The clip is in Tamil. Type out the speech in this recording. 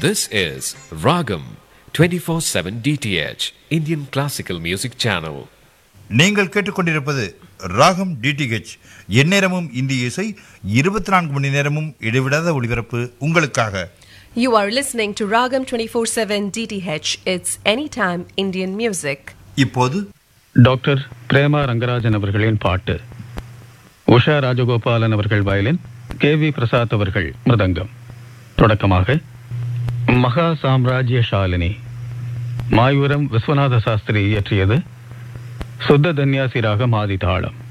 This is Ragam 24/7 DTH Indian Classical Music Channel. நீங்கள் கேட்டுக்கொண்டிருப்பது ராகம் டிடிஹெச் எந்நேரமும் இந்திய இசை இருபத்தி நான்கு மணி நேரமும் இடைவிடாத ஒளிபரப்பு உங்களுக்காக You are listening to Ragam 24/7 DTH. It's anytime Indian music. இப்போது டாக்டர் பிரேமா ரங்கராஜன் அவர்களின் பாட்டு உஷா ராஜகோபாலன் அவர்கள் வயலின் கே வி பிரசாத் அவர்கள் மிருதங்கம் தொடக்கமாக மகா சாம்ராஜ்ய ஷாலினி மாயூரம் விஸ்வநாத சாஸ்திரி இயற்றியது சுத்த தன்யாசி ராகம் ஆதி தாளம்